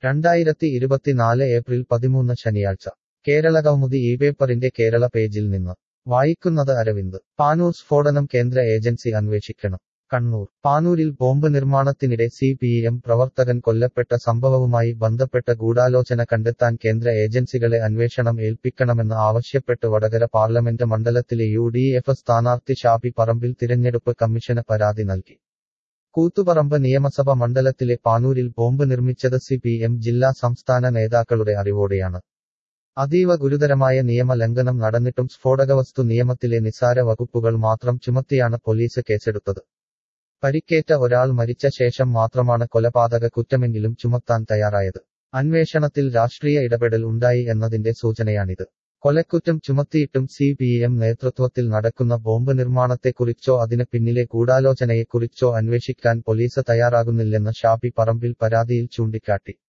രണ്ടായിരത്തി ഇരുപത്തിനാല് ഏപ്രിൽ പതിമൂന്ന് ശനിയാഴ്ച കേരള കൗമുദി ഈ പേപ്പറിന്റെ കേരള പേജിൽ നിന്ന് വായിക്കുന്നത് അരവിന്ദ് പാനൂർ സ്ഫോടനം കേന്ദ്ര ഏജൻസി അന്വേഷിക്കണം കണ്ണൂർ പാനൂരിൽ ബോംബ് നിർമ്മാണത്തിനിടെ സി പി എം പ്രവർത്തകൻ കൊല്ലപ്പെട്ട സംഭവവുമായി ബന്ധപ്പെട്ട ഗൂഢാലോചന കണ്ടെത്താൻ കേന്ദ്ര ഏജൻസികളെ അന്വേഷണം ഏൽപ്പിക്കണമെന്ന് ആവശ്യപ്പെട്ട് വടകര പാർലമെന്റ് മണ്ഡലത്തിലെ യു ഡി എഫ് സ്ഥാനാർത്ഥി ഷാഫി പറമ്പിൽ തിരഞ്ഞെടുപ്പ് കമ്മീഷന് പരാതി നൽകി കൂത്തുപറമ്പ് നിയമസഭ മണ്ഡലത്തിലെ പാനൂരിൽ ബോംബ് നിർമ്മിച്ചത് സി പി എം ജില്ലാ സംസ്ഥാന നേതാക്കളുടെ അറിവോടെയാണ് അതീവ ഗുരുതരമായ നിയമ ലംഘനം നടന്നിട്ടും സ്ഫോടകവസ്തു നിയമത്തിലെ നിസാര വകുപ്പുകൾ മാത്രം ചുമത്തിയാണ് പോലീസ് കേസെടുത്തത് പരിക്കേറ്റ ഒരാൾ മരിച്ച ശേഷം മാത്രമാണ് കൊലപാതക കുറ്റമെങ്കിലും ചുമത്താൻ തയ്യാറായത് അന്വേഷണത്തിൽ രാഷ്ട്രീയ ഇടപെടൽ ഉണ്ടായി എന്നതിന്റെ സൂചനയാണിത് കൊലക്കുറ്റം ചുമത്തിയിട്ടും സി പി എം നേതൃത്വത്തിൽ നടക്കുന്ന ബോംബ് നിർമ്മാണത്തെക്കുറിച്ചോ അതിന് പിന്നിലെ ഗൂഢാലോചനയെക്കുറിച്ചോ അന്വേഷിക്കാൻ പോലീസ് തയ്യാറാകുന്നില്ലെന്ന് ഷാഫി പറമ്പിൽ പരാതിയിൽ ചൂണ്ടിക്കാട്ടി